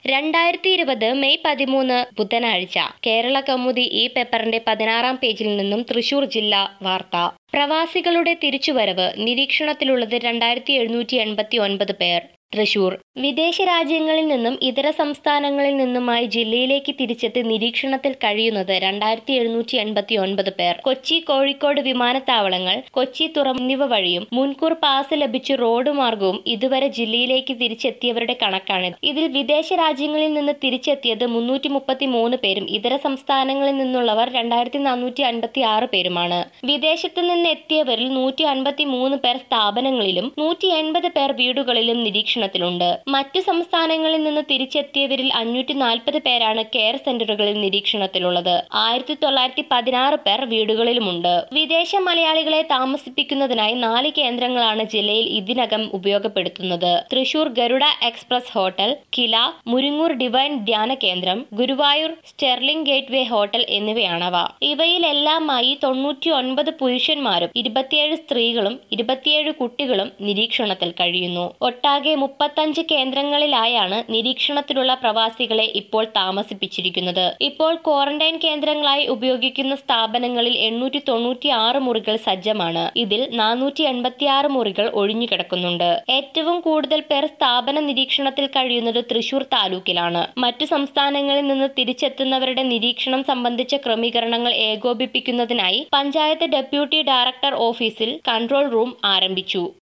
രണ്ടായിരത്തി ഇരുപത് മെയ് പതിമൂന്ന് ബുധനാഴ്ച കേരള കൗമുദി ഈ പേപ്പറിന്റെ പതിനാറാം പേജിൽ നിന്നും തൃശൂർ ജില്ലാ വാർത്ത പ്രവാസികളുടെ തിരിച്ചുവരവ് നിരീക്ഷണത്തിലുള്ളത് രണ്ടായിരത്തി എഴുന്നൂറ്റി എൺപത്തി ഒൻപത് പേർ തൃശൂർ വിദേശ രാജ്യങ്ങളിൽ നിന്നും ഇതര സംസ്ഥാനങ്ങളിൽ നിന്നുമായി ജില്ലയിലേക്ക് തിരിച്ചെത്തി നിരീക്ഷണത്തിൽ കഴിയുന്നത് രണ്ടായിരത്തി എഴുന്നൂറ്റി എൺപത്തി ഒൻപത് പേർ കൊച്ചി കോഴിക്കോട് വിമാനത്താവളങ്ങൾ കൊച്ചി തുറം എന്നിവ വഴിയും മുൻകൂർ പാസ് ലഭിച്ച് റോഡ് മാർഗവും ഇതുവരെ ജില്ലയിലേക്ക് തിരിച്ചെത്തിയവരുടെ കണക്കാണ് ഇതിൽ വിദേശ രാജ്യങ്ങളിൽ നിന്ന് തിരിച്ചെത്തിയത് മുന്നൂറ്റി മുപ്പത്തി മൂന്ന് പേരും ഇതര സംസ്ഥാനങ്ങളിൽ നിന്നുള്ളവർ രണ്ടായിരത്തി നാനൂറ്റി അൻപത്തി ആറ് പേരുമാണ് വിദേശത്ത് നിന്ന് എത്തിയവരിൽ നൂറ്റി അൻപത്തി മൂന്ന് പേർ സ്ഥാപനങ്ങളിലും നൂറ്റി എൺപത് പേർ വീടുകളിലും നിരീക്ഷണത്തിലുണ്ട് മറ്റു സംസ്ഥാനങ്ങളിൽ നിന്ന് തിരിച്ചെത്തിയവരിൽ അഞ്ഞൂറ്റി നാൽപ്പത് പേരാണ് കെയർ സെന്ററുകളിൽ നിരീക്ഷണത്തിലുള്ളത് ആയിരത്തി തൊള്ളായിരത്തി പതിനാറ് പേർ വീടുകളിലുമുണ്ട് വിദേശ മലയാളികളെ താമസിപ്പിക്കുന്നതിനായി നാല് കേന്ദ്രങ്ങളാണ് ജില്ലയിൽ ഇതിനകം ഉപയോഗപ്പെടുത്തുന്നത് Thrissur Garuda express hotel KILA Muringoor divine ധ്യാന കേന്ദ്രം ഗുരുവായൂർ സ്റ്റെർലിംഗ് ഗേറ്റ്വേ ഹോട്ടൽ എന്നിവയാണവ ഇവയിലെല്ലാമായി തൊണ്ണൂറ്റി ഒൻപത് പുരുഷന്മാരും ഇരുപത്തിയേഴ് സ്ത്രീകളും ഇരുപത്തിയേഴ് കുട്ടികളും നിരീക്ഷണത്തിൽ കഴിയുന്നു ഒട്ടാകെ മുപ്പത്തഞ്ച് കേന്ദ്രങ്ങളിലായാണ് നിരീക്ഷണത്തിലുള്ള പ്രവാസികളെ ഇപ്പോൾ താമസിപ്പിച്ചിരിക്കുന്നത് ഇപ്പോൾ ക്വാറന്റൈൻ കേന്ദ്രങ്ങളായി ഉപയോഗിക്കുന്ന സ്ഥാപനങ്ങളിൽ എണ്ണൂറ്റി തൊണ്ണൂറ്റി ആറ് മുറികൾ സജ്ജമാണ് ഇതിൽ നാനൂറ്റി എൺപത്തി ആറ് മുറികൾ ഒഴിഞ്ഞുകിടക്കുന്നുണ്ട് ഏറ്റവും കൂടുതൽ പേർ സ്ഥാപന നിരീക്ഷണത്തിൽ കഴിയുന്നത് തൃശൂർ താലൂക്കിലാണ് മറ്റു സംസ്ഥാനങ്ങളിൽ നിന്ന് തിരിച്ചെത്തുന്നവരുടെ നിരീക്ഷണം സംബന്ധിച്ച ക്രമീകരണങ്ങൾ ഏകോപിപ്പിക്കുന്നതിനായി പഞ്ചായത്ത് ഡെപ്യൂട്ടി ഡയറക്ടർ ഓഫീസിൽ കൺട്രോൾ റൂം ആരംഭിച്ചു